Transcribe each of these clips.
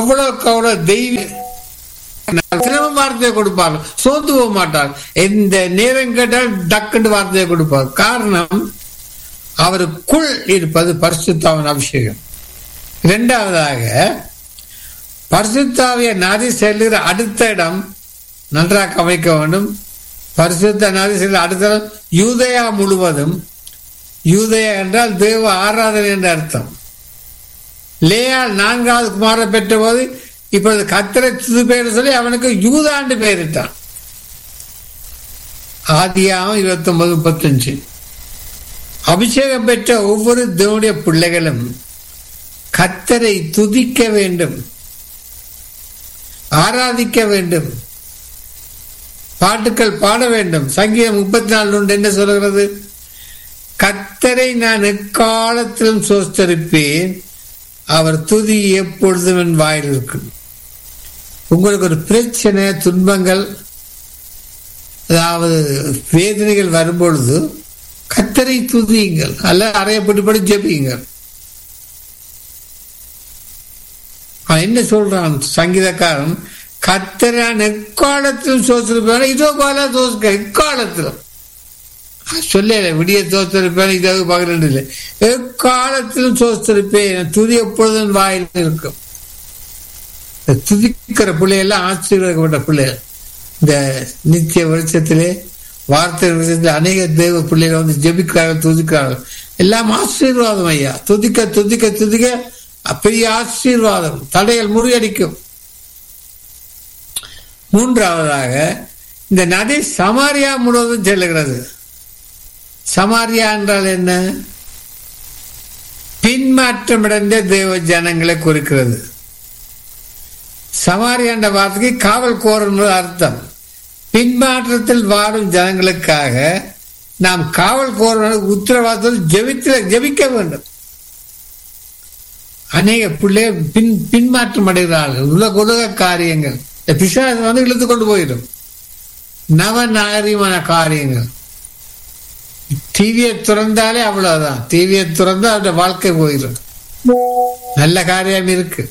அவ்வளவுக்கு அவ்வளவு தெய்வ சிரம வார்த்தையை கொடுப்பார் சோர்ந்து போக மாட்டார் எந்த நேரம் கேட்டால் டக்குன்னு வார்த்தையை கொடுப்பார் காரணம் அவருக்குள் இருப்பது பரிசுத்தாவின் அபிஷேகம் இரண்டாவதாக பரிசுத்தாவிய நதி செல்லுகிற அடுத்த இடம் நன்றாக அமைக்க வேண்டும் பரிசுத்த நதி செல்லுகிற அடுத்த இடம் யூதயா முழுவதும் யூதயா என்றால் தேவ ஆராதனை என்ற அர்த்தம் லேயால் நான்காவது குமாரை பெற்ற போது இப்பொழுது கத்திர துது பேர் சொல்லி அவனுக்கு யூதாண்டு பெயரிட்டான் ஆதியாகம் இருபத்தி ஒன்பது முப்பத்தஞ்சு அபிஷேகம் பெற்ற ஒவ்வொரு தேவனுடைய பிள்ளைகளும் கத்தரை துதிக்க வேண்டும் ஆராதிக்க வேண்டும் பாட்டுக்கள் பாட வேண்டும் சங்கீதம் முப்பத்தி நாலு ஒன்று என்ன சொல்கிறது கத்தரை நான் எக்காலத்திலும் சோஸ்தரிப்பேன் அவர் துதி எப்பொழுதும் என் வாயில் இருக்கும் உங்களுக்கு ஒரு பிரச்சனை துன்பங்கள் அதாவது வேதனைகள் வரும்பொழுது கத்தரை துதியுங்கள் அல்ல அறையப்பட்டுப்படி ஜெபியுங்கள் அவன் என்ன சொல்றான் சங்கீதக்காரன் கத்தரான் எக்காலத்திலும் சோத்திருப்பான் இதோ போல தோசுக்க எக்காலத்திலும் சொல்லல விடிய தோத்திருப்பேன் இதாக பார்க்கிறேன் இல்லை எக்காலத்திலும் சோத்திருப்பேன் துதி எப்பொழுதும் வாயில் இருக்கும் துதிக்கிற பிள்ளையெல்லாம் ஆச்சரியப்பட்ட பிள்ளைகள் இந்த நித்திய வெளிச்சத்திலே வார்த்தை வெளிச்சத்தில் அநேக தேவ பிள்ளைகள் வந்து ஜெபிக்கிறார்கள் துதிக்கிறார்கள் எல்லாம் ஆசீர்வாதம் ஐயா துதிக்க துதிக்க துதிக்க பெரிய ஆசீர்வாதம் தடைகள் முறியடிக்கும் மூன்றாவதாக இந்த நதி சமாரியா முழுவதும் செல்லுகிறது சமாரியா என்றால் என்ன பின்மாற்றமடைந்த தேவ ஜனங்களை குறிக்கிறது சமாரியா என்ற வார்த்தைக்கு காவல் கோரன்னு அர்த்தம் பின்மாற்றத்தில் வாழும் ஜனங்களுக்காக நாம் காவல் கோர உத்தரவாதத்தில் ஜெபித்து ஜெபிக்க வேண்டும் அநேக பிள்ளை பின் பின்மாற்றம் அடைகிறார்கள் உலக உலக காரியங்கள் பிசாசு வந்து இழுத்து கொண்டு போயிடும் நவ நாகரிகமான காரியங்கள் டிவியை திறந்தாலே அவ்வளவுதான் டிவியை திறந்தா அவருடைய வாழ்க்கை போயிடும் நல்ல காரியம் இருக்கு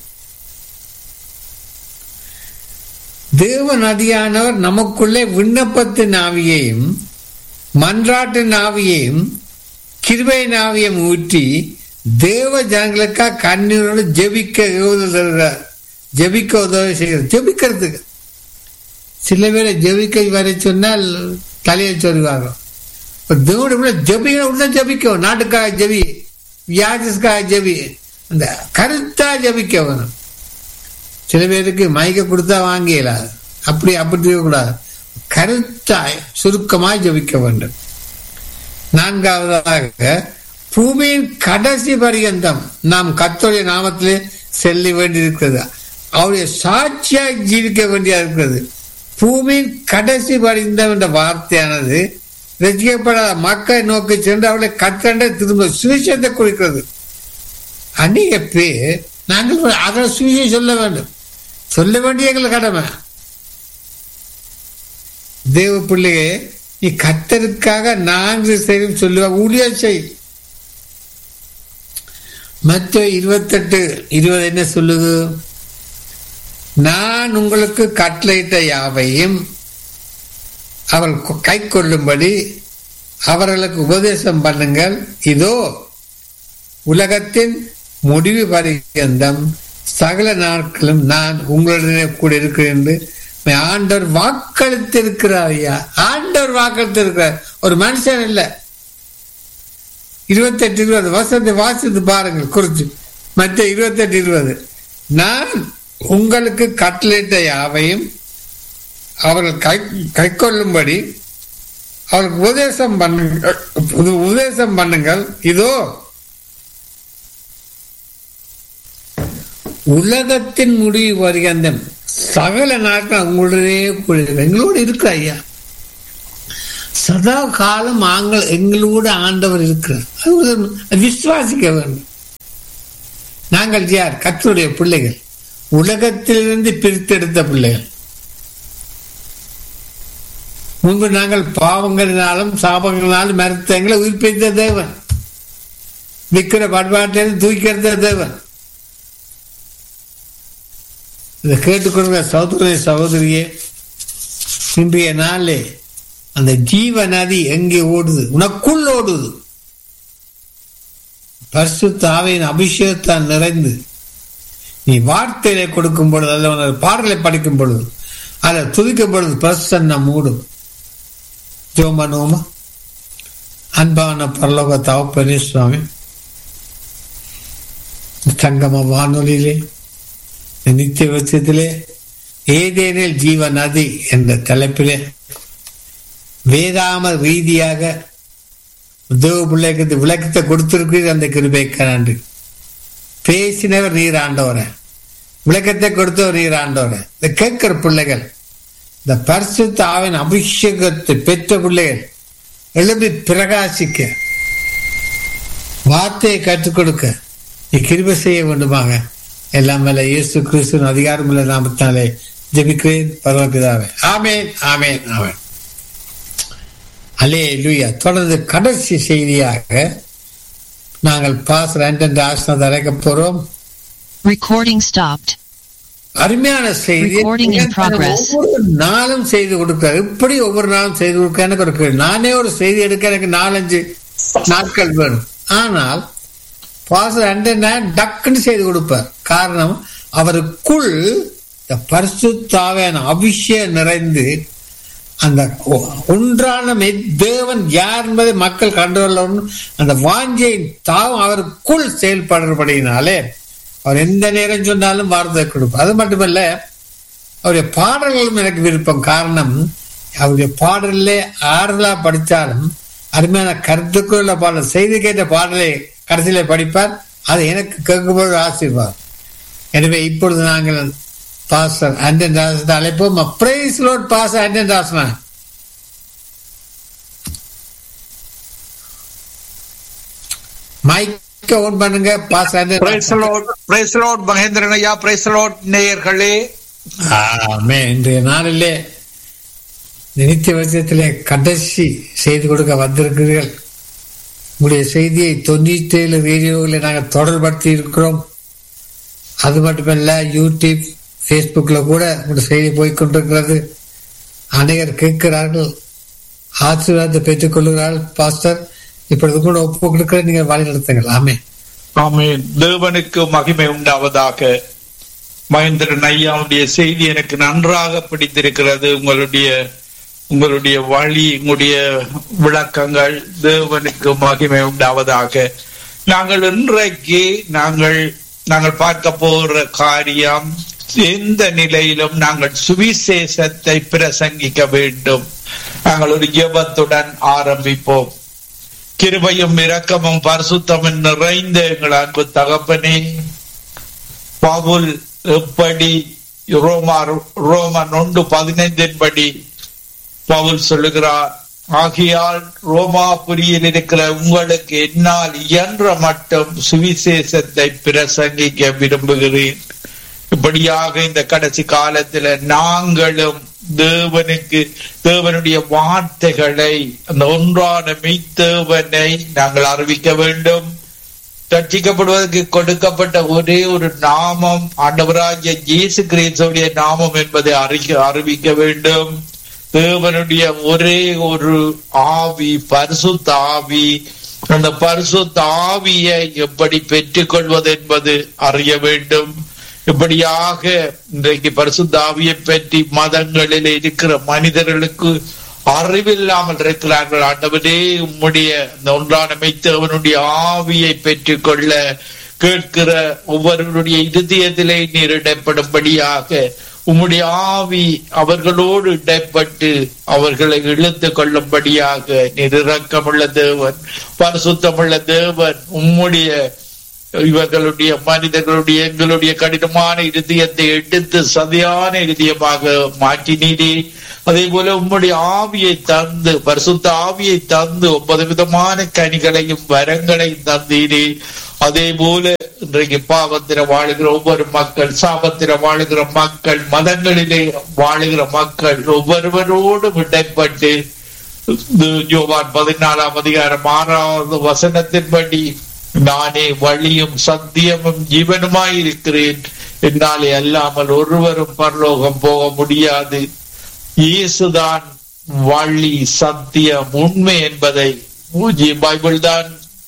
தேவ நதியானவர் நமக்குள்ளே விண்ணப்பத்தின் ஆவியையும் மன்றாட்டின் ஆவியையும் கிருபை ஆவியம் ஊற்றி தேவ ஜனங்களுக்காக கண்ணீரோடு ஜெபிக்க தருகிறார் ஜெபிக்க உதவி செய்கிறார் ஜெபிக்கிறதுக்கு சில பேரை ஜெபிக்க வரை சொன்னால் தலையை சொல்லுவாங்க தேவனுடைய ஜெபிக்க உள்ள ஜெபிக்கும் நாட்டுக்காக ஜெபி வியாதிஸ்க்காக ஜெபி அந்த கருத்தா ஜெபிக்க வேணும் சில பேருக்கு மயக்க கொடுத்தா வாங்கிடலாம் அப்படி அப்படி கூடாது கருத்தாய் சுருக்கமாய் ஜபிக்க வேண்டும் நான்காவதாக பூமியின் கடைசி பரியந்தம் நாம் கத்தோடைய நாமத்திலே செல்ல வேண்டியிருக்கிறது அவருடைய சாட்சியாய் ஜீவிக்க வேண்டியா இருக்கிறது பூமியின் கடைசி பரிந்தம் என்ற வார்த்தையானது ரசிக்கப்படாத மக்களை நோக்கி சென்று அவளை கத்தண்ட திரும்ப சுவிசேஷத்தை குறிக்கிறது அநேக பேர் நாங்கள் அதில் சுவிசேஷம் சொல்ல வேண்டும் சொல்ல வேண்டிய எங்கள் கடமை தேவ பிள்ளையே நீ கத்தருக்காக நான்கு செய்யும் சொல்லுவா ஊழிய செய் மற்ற இருபத்தெட்டு இருபது என்ன சொல்லுது நான் உங்களுக்கு கட்டளையிட்ட யாவையும் அவள் கை கொள்ளும்படி அவர்களுக்கு உபதேசம் பண்ணுங்கள் இதோ உலகத்தின் முடிவு பரியந்தம் சகல நாட்களும் நான் உங்களுடனே கூட இருக்கிறேன் என்று ஆண்டவர் வாக்களித்து இருக்கிறார் ஐயா ஆண்டவர் வாக்களித்து இருக்கிறார் ஒரு மனுஷன் இல்ல இருபத்தெட்டு இருபது வசதி வாசித்து பாருங்கள் குறிச்சு மற்ற இருபத்தெட்டு இருபது நான் உங்களுக்கு கட்டளையிட்ட யாவையும் அவர்கள் கை கை கொள்ளும்படி அவருக்கு உபதேசம் பண்ணுங்கள் உபதேசம் பண்ணுங்கள் இதோ உலகத்தின் முடிவு வருகின்ற சகல நாட்கள் உங்களுடைய எங்களோடு இருக்கு ஐயா சதா காலம் ஆங்கள் எங்களோடு ஆண்டவர் இருக்கிறார் விசுவாசிக்க வேண்டும் நாங்கள் யார் கத்தருடைய பிள்ளைகள் உலகத்திலிருந்து பிரித்தெடுத்த பிள்ளைகள் முன்பு நாங்கள் பாவங்களினாலும் சாபங்களினாலும் மறுத்த எங்களை உயிர்ப்பித்த தேவன் விக்கிர பண்பாட்டிலிருந்து தூக்கிறத தேவன் இதை கேட்டுக்கொள்கிற சகோதரிய சகோதரியே இன்றைய நாளே அந்த ஜீவ நதி எங்கே ஓடுது உனக்குள் ஓடுது பரிசுத்த ஆவையின் அபிஷேகத்தால் நிறைந்து நீ வார்த்தையிலே கொடுக்கும் பொழுது அல்ல உனது பாடலை படிக்கும் பொழுது அல்ல துதிக்கும் பொழுது பிரசன்ன மூடும் ஜோமனோமா அன்பான பரலோக தவப்பனே சுவாமி சங்கம வானொலியிலே நித்திய வச்சத்திலே ஏதேனில் ஜீவ நதி என்ற தலைப்பிலே வேதாம ரீதியாக தேவ பிள்ளைக்கு விளக்கத்தை கொடுத்திருக்கிறீர் அந்த கிருபைக்கு நன்றி பேசினவர் நீர் ஆண்டவர விளக்கத்தை கொடுத்தவர் நீர் ஆண்டவர இந்த கேட்கிற பிள்ளைகள் இந்த பரிசுத்த ஆவின் அபிஷேகத்தை பெற்ற பிள்ளைகள் எழுப்பி பிரகாசிக்க வார்த்தையை கற்றுக் கொடுக்க நீ கிருபை செய்ய வேண்டுமாக எல்லாம் மேல இயேசு கிறிஸ்துவின் அதிகாரமுள்ள நாமத்தாலே ஜெபிக்கிறேன் பரவபிதாவே ஆமேன் ஆமேன் ஆமேன் அலே லூயா தொடர்ந்து கடைசி செய்தியாக நாங்கள் பாஸ் ரெண்டு ஆசனத்தை அழைக்க போறோம் Recording stopped. அருமையான செய்தி Recording in progress. ஒவ்வொரு நாளும் செய்து கொடுக்கிறார் இப்படி ஒவ்வொரு நாளும் செய்து கொடுக்க எனக்கு ஒரு கேள்வி. நானே ஒரு செய்தி எடுக்க எனக்கு நாலஞ்சு நாட்கள் வேணும் ஆனால் பாச ரெண்டு நாள் டக்குன்னு செய்து கொடுப்பார் காரணம் அவருக்குள் இந்த பரிசுத்தாவையான அபிஷேகம் நிறைந்து அந்த ஒ- ஒன்றான மெய் தேவன் யார் என்பதை மக்கள் கண்டுகொள்ளணும் அந்த வாஞ்சையின் தாவும் அவருக்குள் செயல்படுறபடியினாலே அவர் எந்த நேரம் சொன்னாலும் வார்த்தை கொடுப்பார் அது மட்டுமல்ல அவருடைய பாடல்களும் எனக்கு விருப்பம் காரணம் அவருடைய பாடல்ல ஆறுதலா படித்தாலும் அருமையான கருத்துக்குள்ள பாடல் செய்தி கேட்ட பாடலை கடைசியில படிப்பார் அது எனக்கு கேட்கும்போது ஆசீர்வாதம் எனவே இப்பொழுது நாங்கள் பாஸ்டர் அண்டன் தாசத்தை அழைப்போம் பிரைஸ் லோட் பாஸ் அண்டன் தாசனா மைக்க ஓன் பண்ணுங்க பாஸ் Anton praise lord praise lord Mahendran ஐயா பிரைஸ் லார்ட் நேயர்களே ஆமே இன்றைய நாளிலே இந்த நித்திய வருஷத்திலே கடைசி செய்து கொடுக்க வந்திருக்கிறீர்கள் உங்களுடைய செய்தியை தொண்ணூற்றி ஏழு ரேடியோவில் நாங்கள் தொடர்படுத்தி இருக்கிறோம் அது மட்டுமல்ல யூடியூப் ஃபேஸ்புக்கில் கூட உங்களுடைய செய்தி போய்க்கொண்டிருக்கிறது அநேகர் கேட்கிறார்கள் ஆசீர்வாதத்தை பெற்றுக் கொள்கிறார்கள் பாஸ்டர் இப்பொழுது கூட ஒப்பு கொடுக்கிற நீங்கள் வழி நடத்துங்கள் ஆமே ஆமென் தேவனுக்கு மகிமை உண்டாவதாக மகேந்திரன் ஐயாவுடைய செய்தி எனக்கு நன்றாக பிடித்திருக்கிறது உங்களுடைய உங்களுடைய வழி உங்களுடைய விளக்கங்கள் தேவனுக்கு மகிமை உண்டாவதாக நாங்கள் இன்றைக்கு நாங்கள் நாங்கள் பார்க்க போற காரியம் எந்த நிலையிலும் நாங்கள் சுவிசேஷத்தை பிரசங்கிக்க வேண்டும் நாங்கள் ஒரு ஜெபத்துடன் ஆரம்பிப்போம் கிருபையும் இரக்கமும் பரிசுத்தமும் நிறைந்த எங்கள் அன்பு தகப்பனே பவுல் எப்படி ரோமா ரோமன் ஒன்று பதினைந்தின் படி பவுல் சொல்லுகிறார் ஆகையால் ரோமாபுரியில் இருக்கிற உங்களுக்கு என்னால் இயன்ற மட்டும் சுவிசேஷத்தை பிரசங்கிக்க விரும்புகிறேன் இப்படியாக இந்த கடைசி காலத்துல நாங்களும் தேவனுக்கு தேவனுடைய வார்த்தைகளை அந்த ஒன்றான மெய்த்தேவனை நாங்கள் அறிவிக்க வேண்டும் ரட்சிக்கப்படுவதற்கு கொடுக்கப்பட்ட ஒரே ஒரு நாமம் ஆண்டவராகிய இயேசு கிறிஸ்துடைய நாமம் என்பதை அறிக்க அறிவிக்க வேண்டும் தேவனுடைய ஒரே ஒரு ஆவி பரிசுத்த ஆவி அந்த பரிசுத்த ஆவியை எப்படி பெற்றுக்கொள்வது என்பது அறிய வேண்டும் இப்படியாக இன்றைக்கு பரிசுத்த ஆவியை பற்றி மதங்களில் இருக்கிற மனிதர்களுக்கு அறிவில்லாமல் இருக்கிறார்கள் ஆண்டவரே உம்முடைய இந்த ஒன்றான மெய்த்தவனுடைய ஆவியை பெற்றுக்கொள்ள கேட்கிற ஒவ்வொருவருடைய இருதயத்திலே நீர் இடைப்படும்படியாக உம்முடைய ஆவி அவர்களோடு இடைப்பட்டு அவர்களை இழுத்து கொள்ளும்படியாக நீர் இரக்கமுள்ள தேவன் பரிசுத்தமுள்ள தேவன் உம்முடைய இவர்களுடைய மனிதர்களுடைய எங்களுடைய கடினமான இருதயத்தை எடுத்து சதையான இருதயமாக மாற்றினீரே அதே போல உம்முடைய ஆவியை தந்து பரிசுத்த ஆவியை தந்து ஒன்பது விதமான கனிகளையும் வரங்களையும் தந்தீரே அதே போல இன்றைக்கு பாவத்திர வாழுகிற ஒவ்வொரு மக்கள் சாபத்திர வாழுகிற மக்கள் மதங்களிலே வாழுகிற மக்கள் ஒவ்வொருவரோடு விடைப்பட்டு யோவான் பதினாலாம் அதிகாரம் ஆறாவது வசனத்தின்படி நானே வழியும் சத்தியமும் ஜீவனுமாய் இருக்கிறேன் என்னாலே அல்லாமல் ஒருவரும் பரலோகம் போக முடியாது இயேசுதான் வழி சத்தியம் உண்மை என்பதை பூஜ்ய பைபிள் தான்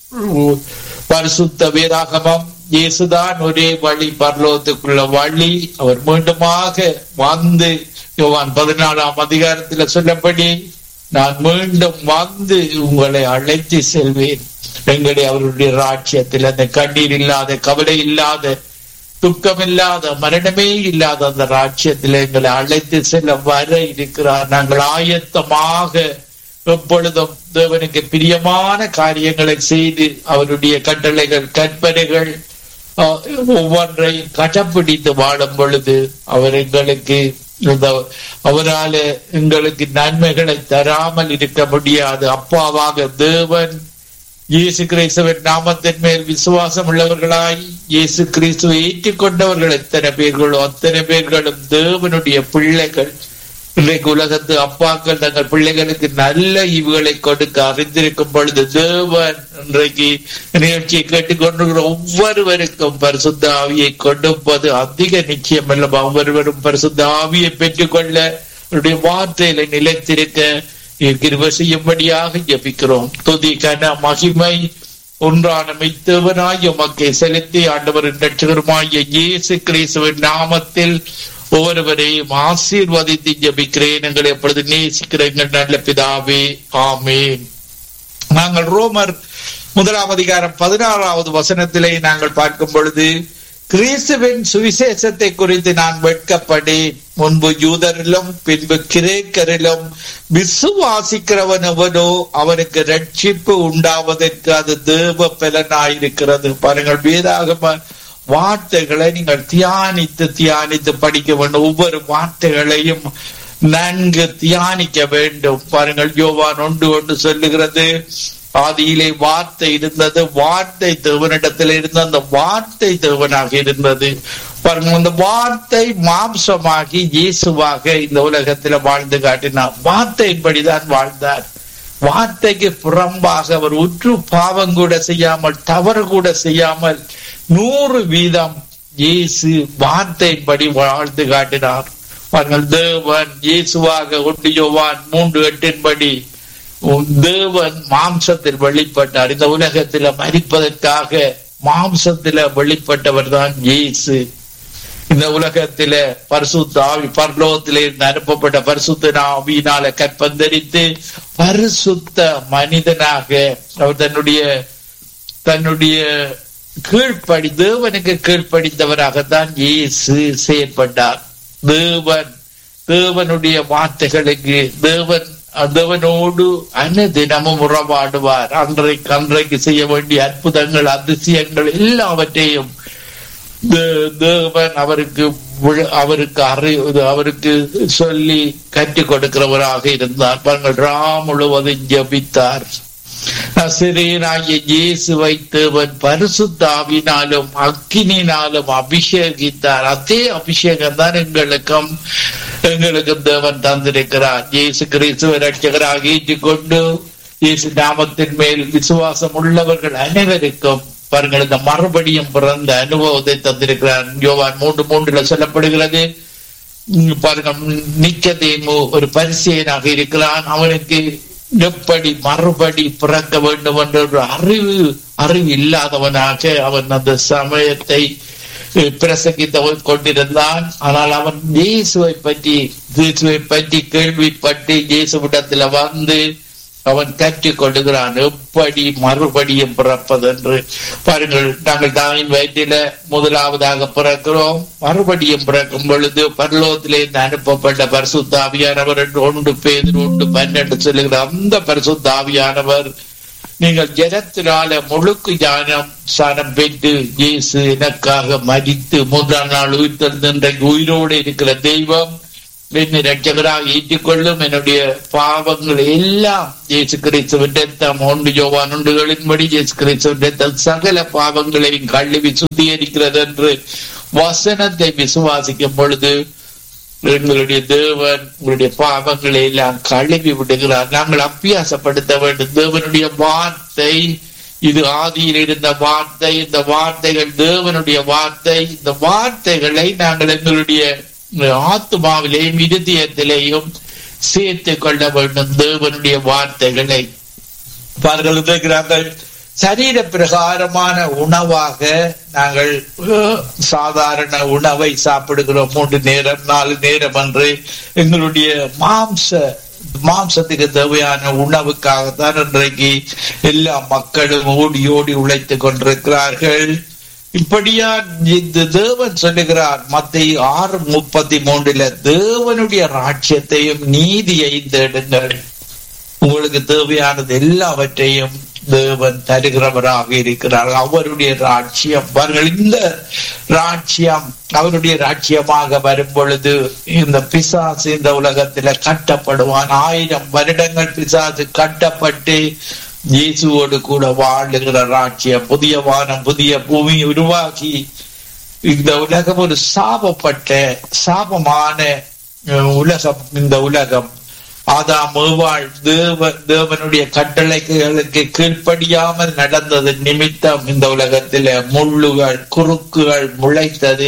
பரிசுத்த வேதாகமம் இயேசுதான் ஒரே வழி பரலோகத்துக்குள்ள வழி அவர் மீண்டுமாக வந்து யோவான் பதினாலாம் அதிகாரத்தில் சொல்லப்படி நான் மீண்டும் வந்து உங்களை அழைத்து செல்வேன் எங்களை அவருடைய ராட்சியத்தில் அந்த கண்ணீர் இல்லாத கவலை இல்லாத துக்கம் இல்லாத மரணமே இல்லாத அந்த ராட்சியத்தில் எங்களை அழைத்து செல்ல வர இருக்கிறார் நாங்கள் ஆயத்தமாக எப்பொழுதும் தேவனுக்கு பிரியமான காரியங்களை செய்து அவருடைய கட்டளைகள் கற்பனைகள் அஹ், ஒவ்வொன்றை கடைப்பிடித்து வாழும் பொழுது அவர் எங்களுக்கு இந்த அவரால எங்களுக்கு நன்மைகளை தராமல் இருக்க முடியாது அப்பாவாக தேவன் இயேசு கிறிஸ்துவின் நாமத்தின் மேல் விசுவாசம் உள்ளவர்களாய் இயேசு கிறிஸ்துவை ஏற்றுக்கொண்டவர்கள் எத்தனை பேர்களோ அத்தனை பேர்களும் தேவனுடைய பிள்ளைகள் இன்றைக்கு உலகத்து அப்பாக்கள் தங்கள் பிள்ளைகளுக்கு நல்ல ஈவுகளை கொடுக்க அறிந்திருக்கும் பொழுது தேவன் இன்றைக்கு நிகழ்ச்சியை கேட்டுக்கொண்டிருக்கிற ஒவ்வொருவருக்கும் பரிசுத்த ஆவியை கொடுப்பது அதிக நிச்சயம் அல்லவா ஒவ்வொருவரும் பரிசுத்த ஆவியை பெற்றுக்கொள்ள அவருடைய வார்த்தையில நிலைத்திருக்க கிருப செய்யும்படியாக ஜபிக்கிறோம் துதி கன மகிமை ஒன்றான மெய்த்தவனாய் உமக்கை செலுத்தி ஆண்டவரின் ரட்சகருமாய இயேசு கிறிஸ்துவின் நாமத்தில் ஒவ்வொருவரையும் ஆசீர்வதித்து ஜபிக்கிறேன் எங்களை எப்பொழுது நேசிக்கிற எங்கள் நல்ல பிதாவே ஆமேன் நாங்கள் ரோமர் முதலாம் அதிகாரம் பதினாறாவது வசனத்திலே நாங்கள் பார்க்கும் பொழுது கிறிஸ்துவின் சுவிசேஷத்தை குறித்து நான் வெட்கப்படேன் முன்பு யூதரிலும் பின்பு கிரேக்கரிலும் விசுவாசிக்கிறவன் எவனோ அவனுக்கு ரட்சிப்பு உண்டாவதற்கு அது தேவ பலனாயிருக்கிறது பாருங்கள் வேதாகம வார்த்தைகளை நீங்கள் தியானித்து தியானித்து படிக்க வேண்டும் ஒவ்வொரு வார்த்தைகளையும் நன்கு தியானிக்க வேண்டும் பாருங்கள் யோவான் ஒன்று ஒன்று சொல்லுகிறது ஆதியிலே வார்த்தை இருந்தது வார்த்தை தேவனிடத்தில் இருந்த அந்த வார்த்தை தேவனாக இருந்தது பாருங்க அந்த வார்த்தை மாம்சமாகி இயேசுவாக இந்த உலகத்துல வாழ்ந்து காட்டினார் வார்த்தையின்படிதான் வாழ்ந்தார் வார்த்தைக்கு புறம்பாக அவர் உற்று பாவம் கூட செய்யாமல் தவறு கூட செய்யாமல் நூறு வீதம் இயேசு வார்த்தையின்படி வாழ்ந்து காட்டினார் பாருங்கள் தேவன் இயேசுவாக ஒன்று யோவான் மூன்று எட்டின்படி உன் தேவன் மாம்சத்தில் வெளிப்பட்டார் இந்த உலகத்துல மறிப்பதற்காக மாம்சத்துல வெளிப்பட்டவர் தான் இயேசு இந்த உலகத்தில பரிசுத்த ஆவி பரலோகத்திலே இருந்து அனுப்பப்பட்ட பரிசுத்த ஆவியினால கற்பந்தரித்து பரிசுத்த மனிதனாக அவர் தன்னுடைய தன்னுடைய கீழ்ப்படி தேவனுக்கு கீழ்ப்படிந்தவராகத்தான் இயேசு செயற்பட்டார் தேவன் தேவனுடைய வார்த்தைகளுக்கு தேவன் தேவனோடு அனுதினமும் உறவாடுவார் அன்றைக்கு அன்றைக்கு செய்ய வேண்டிய அற்புதங்கள் அதிசயங்கள் எல்லாவற்றையும் தே- தேவன் அவருக்கு விழ- அவருக்கு அறி அவருக்கு சொல்லி கற்றுக் கொடுக்கிறவராக இருந்தார் பாருங்கள் ராம் முழுவதும் ஜபித்தார் நசிரியனாகிய இயேசுவை தேவன் பரிசுத்தாவினாலும் அக்கினினாலும் அபிஷேகித்தார் அதே அபிஷேகம் தான் எங்களுக்கும் எங்களுக்கும் தேவன் தந்திருக்கிறார் இயேசு கிறிஸ்துவ ரட்சகராக ஏற்றுக்கொண்டு இயேசு நாமத்தின் மேல் விசுவாசம் உள்ளவர்கள் அனைவருக்கும் பாருங்கள் இந்த மறுபடியும் பிறந்த அனுபவத்தை தந்திருக்கிறார் யோவான் மூன்று மூன்றுல சொல்லப்படுகிறது உம் பாருங்க நிக்கதேமு ஒரு பரிசெயனாக இருக்கிறான் அவனுக்கு எப்படி மறுபடி பிறக்க வேண்டும் என்ற ஒரு அறிவு அறிவு இல்லாதவனாக அவன் அந்த சமயத்தை அஹ், பிரசங்கித்தவன் கொண்டிருந்தான் ஆனால் அவன் இயேசுவை பற்றி இயேசுவை பற்றி கேள்விப்பட்டு இயேசுவிடத்துல வந்து அவன் கற்றுக் கொள்ளுகிறான் எப்படி மறுபடியும் பிறப்பதென்று பாருங்கள் நாங்கள் தாயின் வயிற்றில முதலாவதாக பிறக்கிறோம் மறுபடியும் பிறக்கும் பொழுது பரலோகத்திலே இருந்து அனுப்பப்பட்ட பரிசுத்தாவியானவர் என்று ஒன்று பேர் ஒன்று பன்னெண்டு சொல்லுகிற அந்த பரிசுத்தாவியானவர் நீங்கள் ஜனத்தினால முழுக்கு ஞானம் சாணம் பெற்று இயேசு எனக்காக மரித்து மூன்றாம் நாள் உயிர்த்தெழுந்து இன்றைக்கு உயிரோடு இருக்கிற தெய்வம் என்னை ரட்சகராக ஏற்றுக்கொள்ளும் என்னுடைய பாவங்கள் எல்லாம் இயேசு கிறிஸ்துவின் ரத்தம் ஒன்று யோவான் ஒன்றுகளின்படி இயேசு கிறிஸ்துவின் ரத்தம் சகல பாவங்களையும் கழுவி சுத்திகரிக்கிறது என்று வசனத்தை விசுவாசிக்கும் பொழுது எங்களுடைய தேவன் உங்களுடைய பாவங்களை எல்லாம் கழுவி விடுகிறார் நாங்கள் அபியாசப்படுத்த வேண்டும் தேவனுடைய வார்த்தை இது ஆதியில் இருந்த வார்த்தை இந்த வார்த்தைகள் தேவனுடைய வார்த்தை இந்த வார்த்தைகளை நாங்கள் எங்களுடைய ஆத்மாவிலேயும் இருதயத்திலேயும் சேர்த்து கொள்ள வேண்டும் தேவனுடைய வார்த்தைகளை பார்கள் இருக்கிறார்கள் சரீர பிரகாரமான உணவாக நாங்கள் அஹ், சாதாரண உணவை சாப்பிடுகிறோம் மூன்று நேரம் நாலு நேரம் என்று எங்களுடைய மாம்ச மாம்சத்துக்கு தேவையான உணவுக்காகத்தான் இன்றைக்கு எல்லா மக்களும் ஓடி ஓடி உழைத்துக் கொண்டிருக்கிறார்கள் இப்படியா இந்த தேவன் சொல்லுகிறார் மத்திய ஆறு முப்பத்தி மூன்றுல தேவனுடைய ராட்சியத்தையும் நீதியையும் தேடுங்கள் உங்களுக்கு தேவையானது எல்லாவற்றையும் தேவன் தருகிறவராக இருக்கிறார் அவருடைய ராட்சியம் அவர்கள் இந்த ராட்சியம் அவருடைய ராட்சியமாக வரும் பொழுது இந்த பிசாசு இந்த உலகத்துல கட்டப்படுவான் ஆயிரம் வருடங்கள் பிசாசு கட்டப்பட்டு இயேசுவோடு கூட வாழுகிற ராட்சியம் புதிய வானம் புதிய பூமி உருவாக்கி இந்த உலகம் ஒரு சாபப்பட்ட சாபமான அஹ், உலகம் இந்த உலகம் ஆதாம் ஏவாள் தேவ தேவனுடைய கட்டளைகளுக்கு கீழ்ப்படியாமல் நடந்தது நிமித்தம் இந்த உலகத்தில முள்ளுகள் குறுக்குகள் முளைத்தது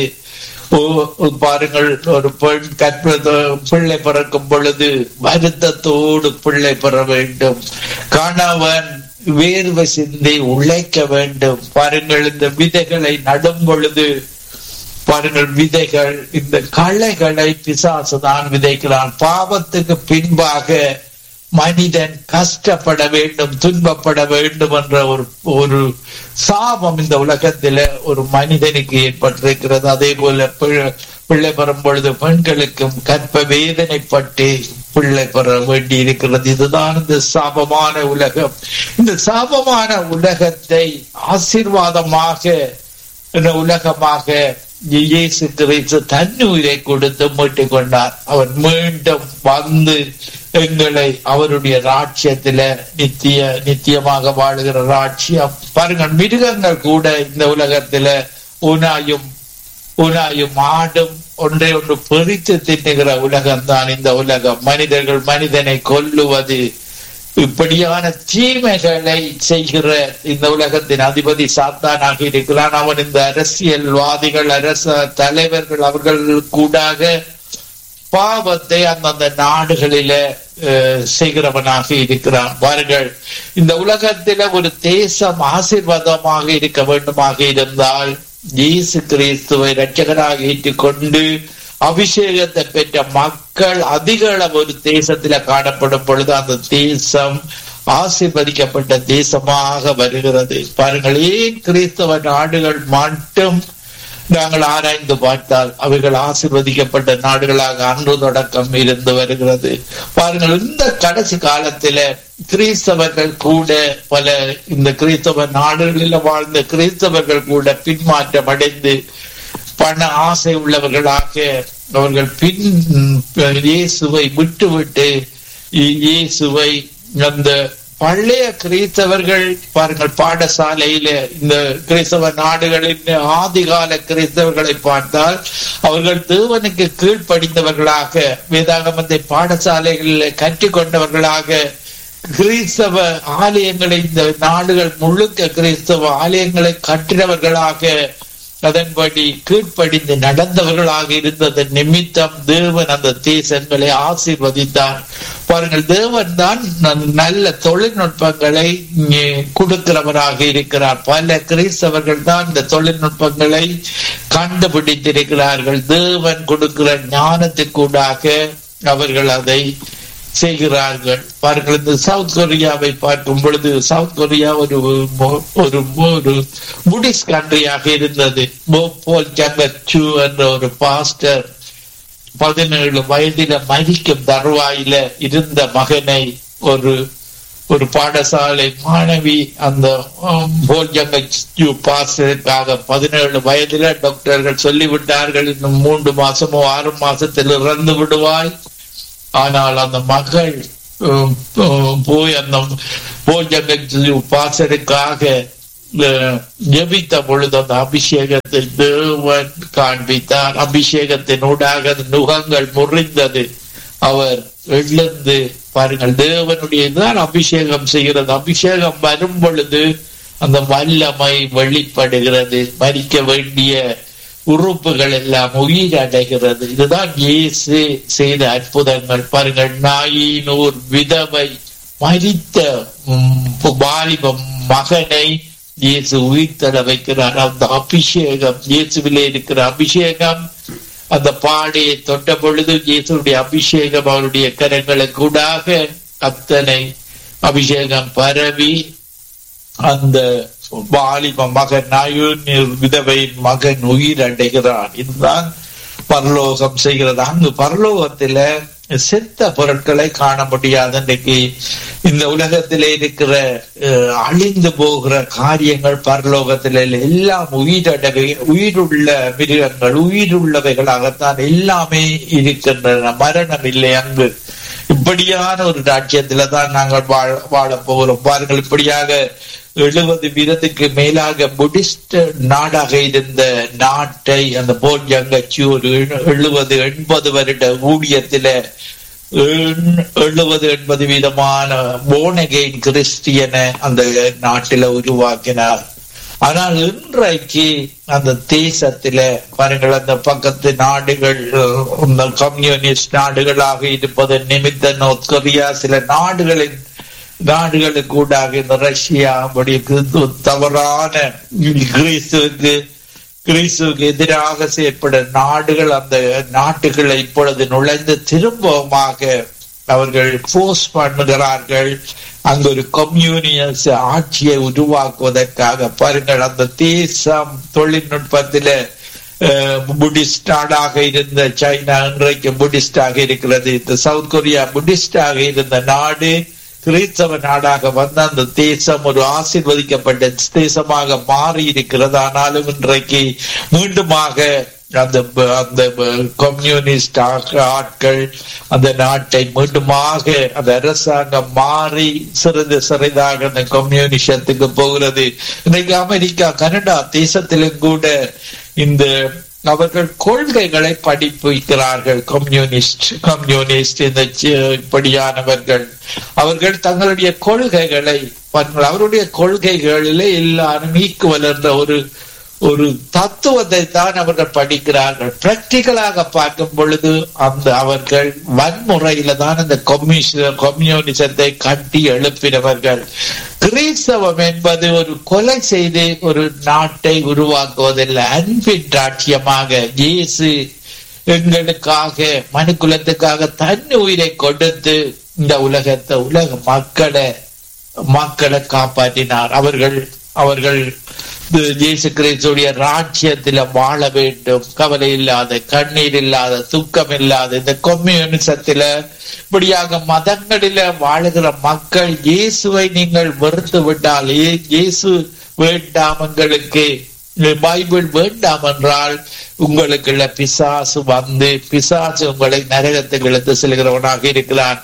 ஓ- பாருங்கள் ஒரு பெண் கற்ப பிள்ளை பிறக்கும் பொழுது வருத்தத்தோடு பிள்ளை பெற வேண்டும் கணவன் வேர்வை சிந்தி உழைக்க வேண்டும் பாருங்கள் இந்த விதைகளை நடும் பொழுது பாருங்கள் விதைகள் இந்த களைகளை பிசாசு தான் விதைக்கிறான் பாவத்துக்கு பின்பாக மனிதன் கஷ்டப்பட வேண்டும் துன்பப்பட வேண்டும் என்ற ஒரு ஒரு சாபம் இந்த உலகத்தில ஒரு மனிதனுக்கு ஏற்பட்டிருக்கிறது அதே போல பிள்ளை பிள்ளை பெறும் பொழுது பெண்களுக்கும் கற்ப வேதனைப்பட்டு பிள்ளை பெற வேண்டி இருக்கிறது இதுதான் இந்த சாபமான உலகம் இந்த சாபமான உலகத்தை ஆசீர்வாதமாக இந்த உலகமாக இயேசு கிறிஸ்து தன்னுயிரை கொடுத்து மீட்டுக் கொண்டார் அவர் மீண்டும் வந்து எங்களை அவருடைய ராட்சியத்தில நித்திய நித்தியமாக வாழுகிற ராட்சியம் பாருங்கள் மிருகங்கள் கூட இந்த உலகத்தில உனாயும் உனாயும் ஆடும் ஒன்றை ஒன்று பிரித்து தின்னுகிற உலகம் தான் இந்த உலகம் மனிதர்கள் மனிதனை கொல்லுவது இப்படியான தீமைகளை செய்கிற இந்த உலகத்தின் அதிபதி சாத்தானாக இருக்கிறான் அவன் இந்த அரசியல்வாதிகள் அரச தலைவர்கள் அவர்கள் கூடாக பாவத்தை அந்தந்த நாடுகளில அஹ், செய்கிறவனாக இருக்கிறான் பாருங்கள் இந்த உலகத்தில ஒரு தேசம் ஆசீர்வாதமாக இருக்க வேண்டுமாக இருந்தால் இயேசு கிறிஸ்துவை இரட்சகராக ஏற்றுக்கொண்டு அபிஷேகத்தை பெற்ற மக்கள் அதிக அளவு ஒரு தேசத்துல காணப்படும் பொழுது அந்த தேசம் ஆசீர்வதிக்கப்பட்ட தேசமாக வருகிறது பாருங்கள் ஏன் கிறிஸ்தவ நாடுகள் மட்டும் நாங்கள் ஆராய்ந்து பார்த்தால் அவைகள் ஆசீர்வதிக்கப்பட்ட நாடுகளாக அன்று தொடக்கம் இருந்து வருகிறது பாருங்கள் இந்த கடைசி காலத்தில கிறிஸ்தவர்கள் கூட பல இந்த கிறிஸ்தவ நாடுகளில் வாழ்ந்த கிறிஸ்தவர்கள் கூட பின்மாற்றம் அடைந்து பண ஆசை உள்ளவர்களாக அவர்கள் பின் இயேசுவை விட்டுவிட்டு இயேசுவை அந்த பழைய கிறிஸ்தவர்கள் பாருங்கள் பாடசாலையில இந்த கிறிஸ்தவ நாடுகளின் ஆதிகால கிறிஸ்தவர்களை பார்த்தால் அவர்கள் தேவனுக்கு கீழ்ப்படிந்தவர்களாக வேதாகமத்தை பாடசாலைகளில் கற்றுக்கொண்டவர்களாக கிறிஸ்தவ ஆலயங்களை இந்த நாடுகள் முழுக்க கிறிஸ்தவ ஆலயங்களை கட்டினவர்களாக அதன்படி கீழ்ப்படிந்து நடந்தவர்களாக இருந்தது நிமித்தம் தேவன் அந்த தேசங்களை ஆசீர்வதித்தார் பாருங்கள் தேவன் தான் நல்ல தொழில்நுட்பங்களை இங்கே கொடுக்கிறவராக இருக்கிறார் பல கிறிஸ்தவர்கள் தான் இந்த தொழில்நுட்பங்களை கண்டுபிடித்திருக்கிறார்கள் தேவன் கொடுக்கிற ஞானத்துக்கூடாக அவர்கள் அதை செய்கிறார்கள் பாருங்கள் இந்த சவுத் கொரியாவை பார்க்கும் பொழுது சவுத் கொரியா ஒரு ஒரு ஒரு புடிஸ்ட் கண்ட்ரியாக இருந்தது போல் ஜங்கச்சு என்ற ஒரு பாஸ்டர் பதினேழு வயதில மதிக்கும் தருவாயில இருந்த மகனை ஒரு ஒரு பாடசாலை மாணவி அந்த போல் ஜங்கச்சு பாஸ்டருக்காக பதினேழு வயதில டாக்டர்கள் சொல்லிவிட்டார்கள் இன்னும் மூன்று மாசமோ ஆறு மாசத்தில் இறந்து விடுவாய் ஆனால் அந்த மகள் போய் அந்த போஜக பாசருக்காக ஜபித்த பொழுது அந்த அபிஷேகத்தை தேவன் காண்பித்தார் அபிஷேகத்தினூடாக நுகங்கள் முறிந்தது அவர் எழுந்து பாருங்கள் தேவனுடைய தான் அபிஷேகம் செய்கிறது அபிஷேகம் வரும் பொழுது அந்த வல்லமை வெளிப்படுகிறது மறிக்க வேண்டிய உறுப்புகள் எல்லாம் உயிரடைகிறது இதுதான் இயேசு செய்த அற்புதங்கள் பாருங்கள் நாயினூர் விதவை மரித்த ம், வாலிப மகனை இயேசு உயிர்த்தட வைக்கிறார் அந்த அபிஷேகம் இயேசுவிலே இருக்கிற அபிஷேகம் அந்த பாடையை தொட்ட பொழுது இயேசுடைய அபிஷேகம் அவருடைய கரங்களுக்கு கூடாக அத்தனை அபிஷேகம் பரவி அந்த வாலிப மகன் நாயூர் விதவையின் மகன் உயிர் அடைகிறான் இதுதான் பரலோகம் செய்கிறது அங்கு பரலோகத்தில செத்த பொருட்களை காண முடியாது இன்றைக்கு இந்த உலகத்திலே இருக்கிற அஹ், அழிந்து போகிற காரியங்கள் பரலோகத்தில இல்லை. எல்லாம் உயிரடவை உயிருள்ள மிருகங்கள் உயிருள்ளவைகளாகத்தான் எல்லாமே இருக்கின்றன மரணம் இல்லை அங்கு இப்படியான ஒரு ராஜ்யத்துல தான் நாங்கள் வாழ வாழப் போகிறோம் பாருங்கள் இப்படியாக எழுபது வீதத்துக்கு மேலாக புடிஸ்ட் நாடாக இருந்த நாட்டை அந்த போர்ஜங்கச்சி ஒரு எழுபது எண்பது வருட ஊழியத்தில எழுபது எண்பது வீதமான போனகெயின் கிறிஸ்டியனை அந்த நாட்டில உருவாக்கினார் ஆனால் இன்றைக்கு அந்த தேசத்தில பாருங்கள் அந்த பக்கத்து நாடுகள் அஹ், இந்த கம்யூனிஸ்ட் நாடுகளாக இருப்பது நிமித்த நோர்த் கொரியா சில நாடுகளின் நாடுகளுக்கு கூடாக இந்த ரஷ்யா அப்படி கிறிஸ்துவ தவறான கிறிஸ்துவுக்கு கிறிஸ்துவுக்கு எதிராக செயற்படும் நாடுகள் அந்த நாட்டுகளை இப்பொழுது நுழைந்து திரும்பமாக அவர்கள் போர்ஸ் பண்ணுகிறார்கள் அங்கு ஒரு கம்யூனியஸ் ஆட்சியை உருவாக்குவதற்காக பாருங்கள் அந்த தேசம் தொழில்நுட்பத்தில அஹ், புத்திஸ்ட் நாடாக இருந்த சைனா இன்றைக்கு புத்திஸ்டாக இருக்கிறது இந்த சவுத் கொரியா புத்திஸ்டாக இருந்த நாடு கிறிஸ்தவ நாடாக வந்த அந்த தேசம் ஒரு ஆசீர்வதிக்கப்பட்ட தேசமாக மாறி இருக்கிறது ஆனாலும் இன்றைக்கு மீண்டுமாக அந்த ப- அந்த ப- கம்யூனிஸ்ட் ஆக்க- ஆட்கள் அந்த நாட்டை மீண்டுமாக அந்த அரசாங்கம் மாறி சிறிது சிறிதாக அந்த கம்யூனிசத்துக்கு போகிறது இன்னைக்கு அமெரிக்கா கனடா தேசத்திலும் கூட இந்த அவர்கள் கொள்கைகளை படிப்பிக்கிறார்கள் கம்யூனிஸ்ட் கம்யூனிஸ்ட் இந்த சி- இப்படியானவர்கள் அவர்கள் தங்களுடைய கொள்கைகளை பாருங்கள், அவருடைய கொள்கைகளிலே எல்லாரும் ஈக்குவல் என்ற ஒரு ஒரு தத்துவத்தை தான் அவர்கள் படிக்கிறார்கள் பிராக்டிக்கலாக பார்க்கும் பொழுது அந்த அவர்கள் வன்முறையில தான் இந்த கம்யூனிச கம்யூனிசத்தை கட்டி எழுப்பினவர்கள் கிறிஸ்தவம் என்பது ஒரு கொலை செய்து ஒரு நாட்டை உருவாக்குவதில்லை அன்பின் ராட்சியமாக இயேசு எங்களுக்காக மனுக்குலத்துக்காக தன் உயிரை கொடுத்து இந்த உலகத்தை உலக மக்களை மக்களை காப்பாற்றினார் அவர்கள் அவர்கள் இது இயேசு கிறிஸ்துடைய ராஜ்யத்தில வாழ வேண்டும் கவலை இல்லாத கண்ணீர் இல்லாத துக்கம் இல்லாத இந்த கொம்யூனிசத்தில இப்படியாக மதங்களில வாழுகிற மக்கள் இயேசுவை நீங்கள் வெறுத்து விட்டால் இயே- இயேசு வேண்டாம் எங்களுக்கு பைபிள் வேண்டாம் என்றால் உங்களுக்குள்ள பிசாசு வந்து பிசாசு உங்களை நரகத்துக்கு இழுத்து செல்கிறவனாக இருக்கிறான்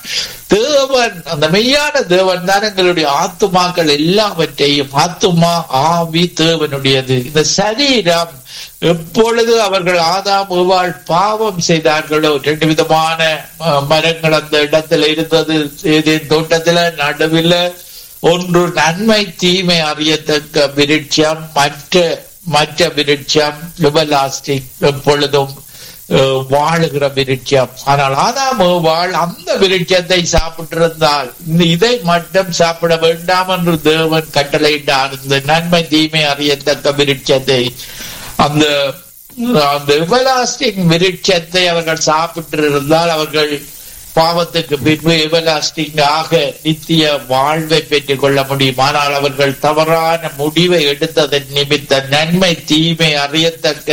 தேவன் அந்த மெய்யான தேவன் தான் எங்களுடைய ஆத்துமாக்கள் எல்லாவற்றையும் ஆத்துமா ஆவி தேவனுடையது இந்த சரீரம் எப்பொழுது அவர்கள் ஆதாம் ஏவாள் பாவம் செய்தார்களோ ரெண்டு விதமான அஹ், மரங்கள் அந்த இடத்துல இருந்தது ஏதேன் தோட்டத்துல நடுவில் ஒன்று நன்மை தீமை அறியத்தக்க விருட்சம் மற்ற மற்ற விருட்சம் லிபலாஸ்டிக் எப்பொழுதும் அஹ், வாழுகிற விருட்சம் ஆனால் ஆதாம் ஏவாள் அந்த விருட்சத்தை சாப்பிட்டிருந்தால் இந்த இதை மட்டும் சாப்பிட வேண்டாம் என்று தேவன் கட்டளையிட்டார் இந்த நன்மை தீமை அறியத்தக்க விருட்சத்தை அந்த அந்த எவலாஸ்டிங் விருட்சத்தை அவர்கள் சாப்பிட்டு இருந்தால் அவர்கள் பாவத்துக்கு பின்பு எவலாஸ்டிங் ஆக நித்திய வாழ்வை பெற்றுக் கொள்ள முடியும் ஆனால் அவர்கள் தவறான முடிவை எடுத்ததன் நிமித்தம் நன்மை தீமை அறியத்தக்க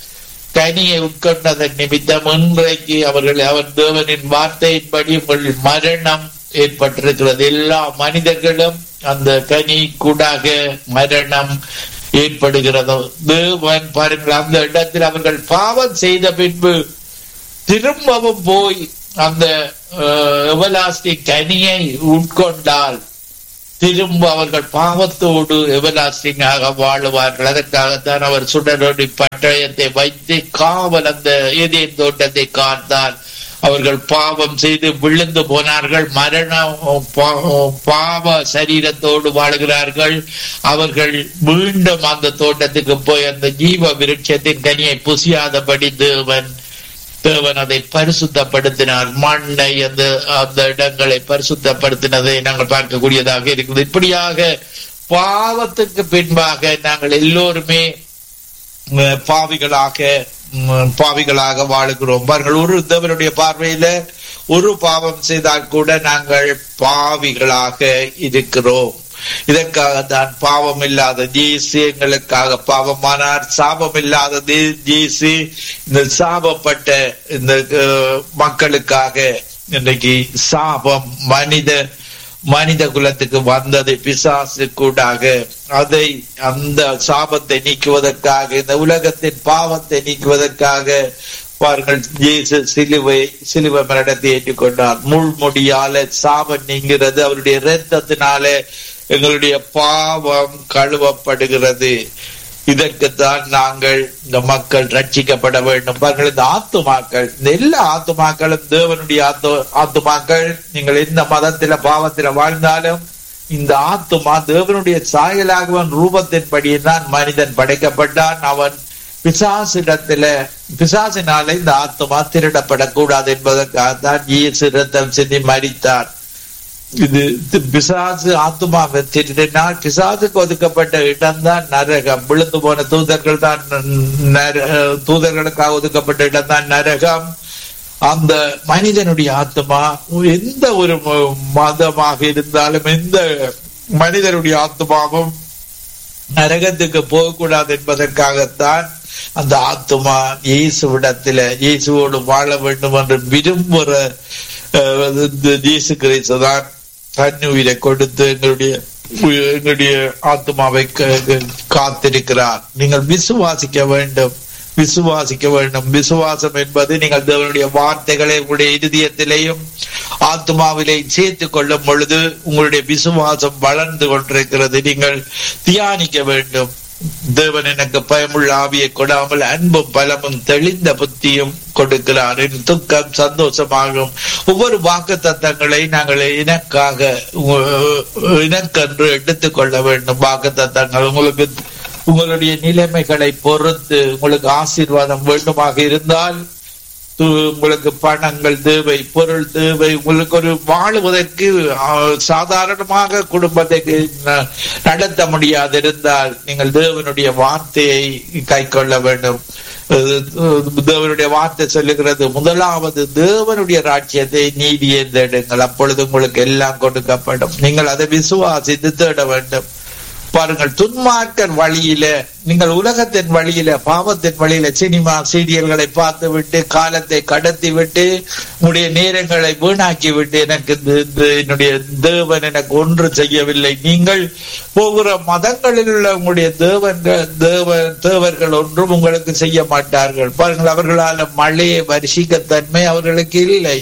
கனியை உட்கொண்டதன் நிமித்தம் இன்றைக்கு அவர்கள் அவர் தேவனின் வார்த்தையின்படி உங்கள் மரணம் ஏற்பட்டிருக்கிறது எல்லா மனிதர்களும் அந்த கனி கூடாக மரணம் ஏற்படுகிறது தேவன் பாருங்கள் அந்த இடத்தில் அவர்கள் பாவம் செய்த பின்பு திரும்பவும் போய் அந்த எவலாஸ்டிக் கனியை உட்கொண்டால் திரும்ப அவர்கள் பாவத்தோடு எவலாஸ்டிங்காக வாழுவார்கள் அதற்காகத்தான் அவர் சுடரொடி பட்டயத்தை வைத்து காவல் அந்த ஏதேன் தோட்டத்தை காத்தார் அவர்கள் பாவம் செய்து விழுந்து போனார்கள் மரண பா- பாவ சரீரத்தோடு வாழுகிறார்கள் அவர்கள் மீண்டும் அந்த தோட்டத்துக்கு போய் அந்த ஜீவ விருட்சத்தின் கனியை புசியாதபடி தேவன் தேவன் அதை பரிசுத்தப்படுத்தினார் மண்ணை அந்த அந்த இடங்களை பரிசுத்தப்படுத்தினதை நாங்கள் பார்க்கக்கூடியதாக இருக்குது இப்படியாக பாவத்துக்கு பின்பாக நாங்கள் எல்லோருமே ம், பாவிகளாக ம், பாவிகளாக வாழுகிறோம் பாருங்கள் ஒரு தேவனுடைய பார்வையில ஒரு பாவம் செய்தால் கூட நாங்கள் பாவிகளாக இருக்கிறோம் இதற்காக தான் பாவம் இல்லாத ஜீசு எங்களுக்காக பாவமானார் சாபம் இல்லாத தே- ஜீசு இந்த சாபப்பட்ட இந்த அஹ், மக்களுக்காக இன்றைக்கு சாபம் மனித மனித குலத்துக்கு வந்தது பிசாசு கூடாக அதை அந்த சாபத்தை நீக்குவதற்காக இந்த உலகத்தின் பாவத்தை நீக்குவதற்காக பாருங்கள் இயேசு சிலுவை சிலுவை மரணத்தை ஏற்றுக்கொண்டார் முள்முடியால சாபம் நீங்கிறது அவருடைய இரத்தத்தினால எங்களுடைய பாவம் கழுவப்படுகிறது இதற்குத்தான் நாங்கள் இந்த மக்கள் ரட்சிக்கப்பட வேண்டும் பாருங்கள் இந்த ஆத்துமாக்கள் இந்த எல்லா ஆத்துமாக்களும் தேவனுடைய ஆத்து ஆத்துமாக்கள் நீங்கள் எந்த மதத்தில பாவத்தில வாழ்ந்தாலும் இந்த ஆத்துமா தேவனுடைய சாயலாகவன் ரூபத்தின்படியே தான் மனிதன் படைக்கப்பட்டான் அவன் பிசாசிடத்தில பிசாசினால இந்த ஆத்துமா திருடப்படக்கூடாது என்பதற்காக தான் இயேசு ரத்தம் சிந்தி மறித்தார் இது இது பிசாசு ஆத்துமாவை திருடினால் பிசாசுக்கு ஒதுக்கப்பட்ட இடம்தான் நரகம் விழுந்து போன தூதர்கள் தான் நர- தூதர்களுக்காக ஒதுக்கப்பட்ட இடம்தான் நரகம் அந்த மனிதனுடைய ஆத்மா எந்த ஒரு ம- மதமாக இருந்தாலும் எந்த மனிதனுடைய ஆத்மாவும் நரகத்துக்கு போகக்கூடாது என்பதற்காகத்தான் அந்த ஆத்துமா இயேசுவிடத்துல இயேசுவோடு வாழ வேண்டும் என்று விரும்புகிற அஹ், இந்த இயேசு கிறிஸ்து தான் தன் உயிரை கொடுத்து எங்களுடைய உய- எங்களுடைய ஆத்மாவை க- க- காத்திருக்கிறார் நீங்கள் விசுவாசிக்க வேண்டும் விசுவாசிக்க வேண்டும் விசுவாசம் என்பது நீங்கள் தேவனுடைய வார்த்தைகளை உங்களுடைய இருதயத்திலேயும் ஆத்மாவிலே சேர்த்துக் கொள்ளும் பொழுது உங்களுடைய விசுவாசம் வளர்ந்து கொண்டிருக்கிறது நீங்கள் தியானிக்க வேண்டும் தேவன் எனக்கு பயமுள்ள ஆவியை கொடாமல் அன்பும் பலமும் தெளிந்த புத்தியும் கொடுக்கிறார் என் துக்கம் சந்தோஷமாகும் ஒவ்வொரு வாக்கு தத்தங்களை நாங்கள் எனக்காக உ- எனக்கென்று எடுத்துக்கொள்ள வேண்டும் வாக்கு தத்தங்கள் உங்களுக்கு உங்களுடைய நிலைமைகளை பொறுத்து உங்களுக்கு ஆசீர்வாதம் வேண்டுமாக இருந்தால் து- உங்களுக்கு பணங்கள் தேவை பொருள் தேவை உங்களுக்கு ஒரு வாழுவதற்கு ஆ, சாதாரணமாக குடும்பத்தை ந- நடத்த முடியாது இருந்தால் நீங்கள் தேவனுடைய வார்த்தையை கை கொள்ள வேண்டும் அஹ், தேவனுடைய வார்த்தை சொல்லுகிறது முதலாவது தேவனுடைய ராஜ்யத்தை நீதியை தேடுங்கள் அப்பொழுது உங்களுக்கு எல்லாம் கொடுக்கப்படும் நீங்கள் அதை விசுவாசித்து தேட வேண்டும் பாருங்கள் துன்மார்க்கர் வழியில நீங்கள் உலகத்தின் வழியில பாவத்தின் வழியில சினிமா சீரியல்களை பார்த்து விட்டு காலத்தை கடத்தி விட்டு உங்களுடைய நேரங்களை வீணாக்கி விட்டு எனக்கு இந்த- இந்த என்னுடைய தேவன் எனக்கு ஒன்று செய்யவில்லை நீங்கள் போகிற மதங்களில் உள்ள உங்களுடைய தேவன்கள் தேவ தேவர்கள் ஒன்றும் உங்களுக்கு செய்ய மாட்டார்கள் பாருங்கள் அவர்களால் மழையை வருஷிக்கத்தன்மை அவர்களுக்கு இல்லை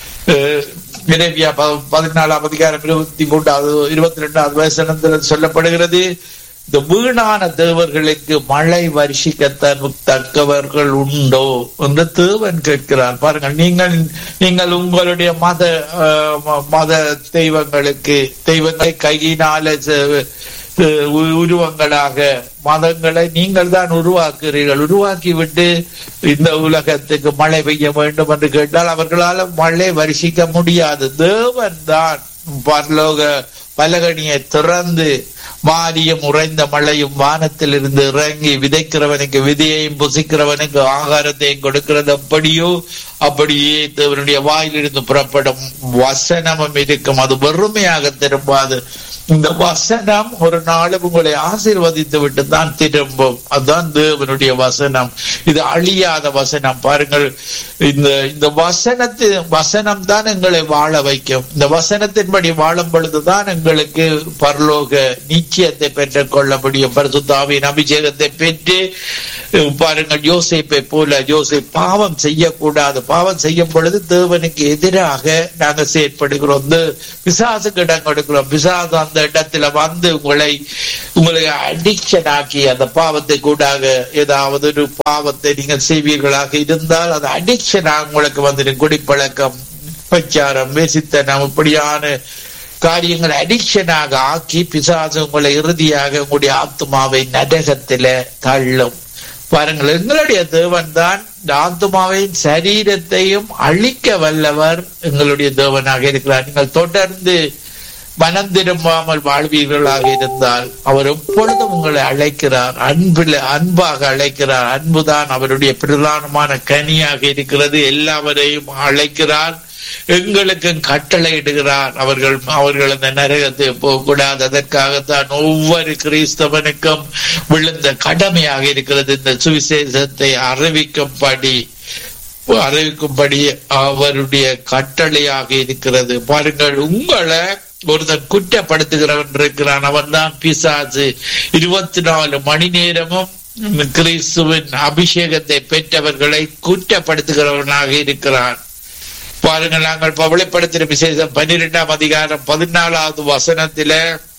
அஹ் இறைவியா ப- பதினாலாம் அதிகாரம் இருபத்தி மூன்றாவது இருபத்தி ரெண்டாவது வயசனத்தில் சொல்லப்படுகிறது இந்த வீணான தேவர்களுக்கு மழை வருஷிக்கத்தன் தக்கவர்கள் உண்டோ என்று தேவன் கேட்கிறார் பாருங்கள் நீங்கள் நீங்கள் உங்களுடைய மத அஹ், ம- மத தெய்வங்களுக்கு தெய்வங்களை கையினால செ- அஹ், உ- உருவங்களாக மதங்களை நீங்கள் தான் உருவாக்குறீர்கள் உருவாக்கி விட்டு இந்த உலகத்துக்கு மழை பெய்ய வேண்டும் என்று கேட்டால் அவர்களால் மழை வருஷிக்க முடியாது தேவன் தான் பரலோக பலகணியை திறந்து மாரியும் உறைந்த மழையும் வானத்தில் இருந்து இறங்கி விதைக்கிறவனுக்கு விதையையும் புசிக்கிறவனுக்கு ஆகாரத்தையும் கொடுக்கிறது அப்படியோ அப்படியே தேவனுடைய வாயிலிருந்து புறப்படும் வசனமும் இருக்கும் அது வெறுமையாக திரும்பாது இந்த வசனம் ஒரு நாளும் உங்களை ஆசீர்வதித்து விட்டு தான் திரும்பும் அதுதான் தேவனுடைய வசனம் இது அழியாத வசனம் பாருங்கள் இந்த இந்த வசனத்து வசனம் தான் எங்களை வாழ வைக்கும் இந்த வசனத்தின்படி வாழும் பொழுதுதான் எங்களுக்கு பரலோக நிச்சயத்தை பெற்றுக் கொள்ள முடியும் பரிசுத்தாவின் அபிஷேகத்தை பெற்று பாருங்கள் யோசேப்பை போல யோசேப் பாவம் செய்யக்கூடாது பாவம் செய்யும் பொழுது தேவனுக்கு எதிராக நாங்க செயற்படுகிறோம் இந்த பிசாசுக்கு இடம் கொடுக்கிறோம் பிசாசு அந்த இடத்துல வந்து உங்களை உங்களை அடிக்ஷன் ஆக்கி அந்த பாவத்தை கூடாக ஏதாவது ஒரு பாவத்தை நீங்கள் செய்வீர்களாக இருந்தால் அது அடிக்ஷனாக உங்களுக்கு வந்துடும் குடிப்பழக்கம் பச்சாரம் வேசித்தனம் இப்படியான காரியங்களை அடிக்ஷனாக ஆக்கி பிசாசு உங்களை இறுதியாக உங்களுடைய ஆத்மாவை நரகத்தில தள்ளும் பாருங்கள் எங்களுடைய தேவன் தான் இந்த ஆத்மாவையும் சரீரத்தையும் அழிக்க வல்லவர் எங்களுடைய தேவனாக இருக்கிறார் நீங்கள் தொடர்ந்து மனம் திரும்பாமல் வாழ்வீர்களாக இருந்தால் அவர் எப்பொழுதும் உங்களை அழைக்கிறார் அன்பில் அன்பாக அழைக்கிறார் அன்புதான் அவருடைய பிரதானமான கனியாக இருக்கிறது எல்லாவரையும் அழைக்கிறார் எங்களுக்கும் கட்டளை இடுகிறார் அவர்கள் அவர்கள் அந்த நரகத்தை போகக்கூடாது அதற்காகத்தான் ஒவ்வொரு கிறிஸ்தவனுக்கும் விழுந்த கடமையாக இருக்கிறது இந்த சுவிசேஷத்தை அறிவிக்கும்படி அறிவிக்கும்படி அவருடைய கட்டளையாக இருக்கிறது பாருங்கள் உங்களை ஒருத்தன் குற்றப்படுத்துகிறவன் இருக்கிறான் அவன் தான் பிசாசு இருபத்தி நாலு மணி நேரமும் கிறிஸ்துவின் அபிஷேகத்தை பெற்றவர்களை குற்றப்படுத்துகிறவனாக இருக்கிறான் பாருங்கள் நாங்கள் பவளைப்படுத்தின விசேஷம் பன்னிரெண்டாம் அதிகாரம் பதினாலாவது வசனத்தில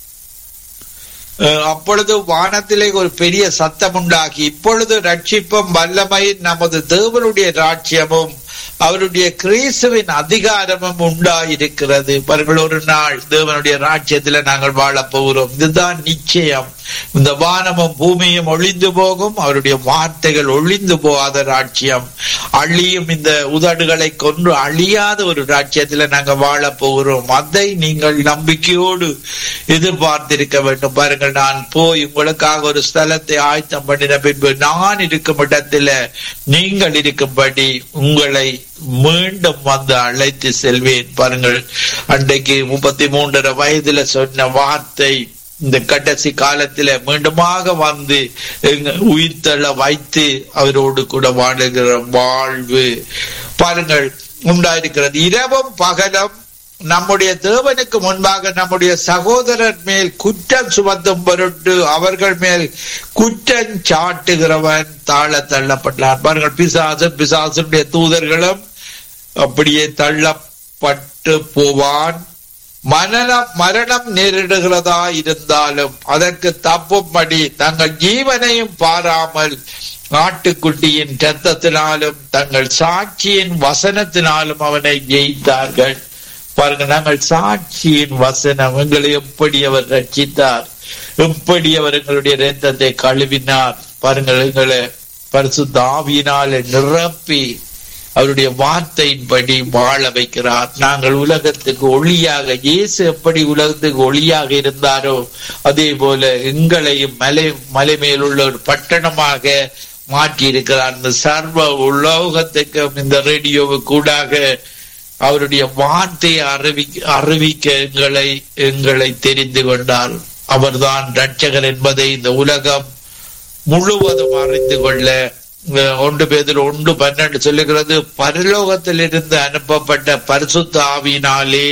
அஹ், அப்பொழுது வானத்திலே ஒரு பெரிய சத்தம் உண்டாகி இப்பொழுது ரட்சிப்பும் வல்லமையின் நமது தேவனுடைய ராட்சியமும் அவருடைய கிறிஸ்துவின் அதிகாரமும் உண்டாயிருக்கிறது பாருங்கள் ஒரு நாள் தேவனுடைய ராட்சியத்துல நாங்கள் வாழப் போகிறோம் இதுதான் நிச்சயம் இந்த வானமும் பூமியும் ஒளிந்து போகும் அவருடைய வார்த்தைகள் ஒளிந்து போகாத ராட்சியம் அழியும் இந்த உதடுகளை கொன்று அழியாத ஒரு ராட்சியத்துல நாங்க வாழப் போகிறோம் அதை நீங்கள் நம்பிக்கையோடு எதிர்பார்த்திருக்க வேண்டும் பாருங்கள் நான் போய் உங்களுக்காக ஒரு ஸ்தலத்தை ஆயத்தம் பண்ணின பின்பு நான் இருக்கும் இடத்துல நீங்கள் இருக்கும்படி உங்களை மீண்டும் வந்து அழைத்து செல்வேன் பாருங்கள் அன்றைக்கு முப்பத்தி மூன்றரை வயதுல சொன்ன வார்த்தை இந்த கடைசி காலத்தில மீண்டுமாக வந்து எங்க உயிர்த்தள வைத்து அவரோடு கூட வாழுகிற வாழ்வு பாருங்கள் உண்டாயிருக்கிறது இரவும் பகலும் நம்முடைய தேவனுக்கு முன்பாக நம்முடைய சகோதரர் மேல் குற்றம் சுமத்தும் பொருட்டு அவர்கள் மேல் குற்றம் சாட்டுகிறவன் தாழ தள்ளப்பட்டான் பாருங்கள் பிசாசு பிசாசுடைய தூதர்களும் அப்படியே தள்ளப்பட்டு போவான் மரணம் மரணம் நேரிடுகிறதா இருந்தாலும் அதற்கு தப்பும்படி தங்கள் ஜீவனையும் பாராமல் ஆட்டுக்குட்டியின் ரத்தத்தினாலும் தங்கள் சாட்சியின் வசனத்தினாலும் அவனை ஜெயித்தார்கள் பாருங்க நாங்கள் சாட்சியின் வசனம் எங்களை எப்படி அவர் ரட்சித்தார் எப்படி அவர் எங்களுடைய ரத்தத்தை கழுவினார் பாருங்கள் எங்களை பரிசுத்த ஆவியினால நிரப்பி அவருடைய வார்த்தையின்படி வாழ வைக்கிறார் நாங்கள் உலகத்துக்கு ஒளியாக இயேசு எப்படி உலகத்துக்கு ஒளியாக இருந்தாரோ அதே போல எங்களையும் மலை மலை மேலுள்ள ஒரு பட்டணமாக மாற்றி இருக்கிறார் இந்த சர்வ உலோகத்துக்கும் இந்த ரேடியோவு கூடாக அவருடைய வார்த்தையை அறிவிக்க அறிவிக்க எங்களை எங்களை தெரிந்து கொண்டார் அவர்தான் ரட்சகர் என்பதை இந்த உலகம் முழுவதும் அறிந்து கொள்ள அஹ், ஒன்று பேதில் ஒன்று பன்னெண்டு சொல்லுகிறது பரலோகத்திலிருந்து அனுப்பப்பட்ட பரிசுத்த ஆவியினாலே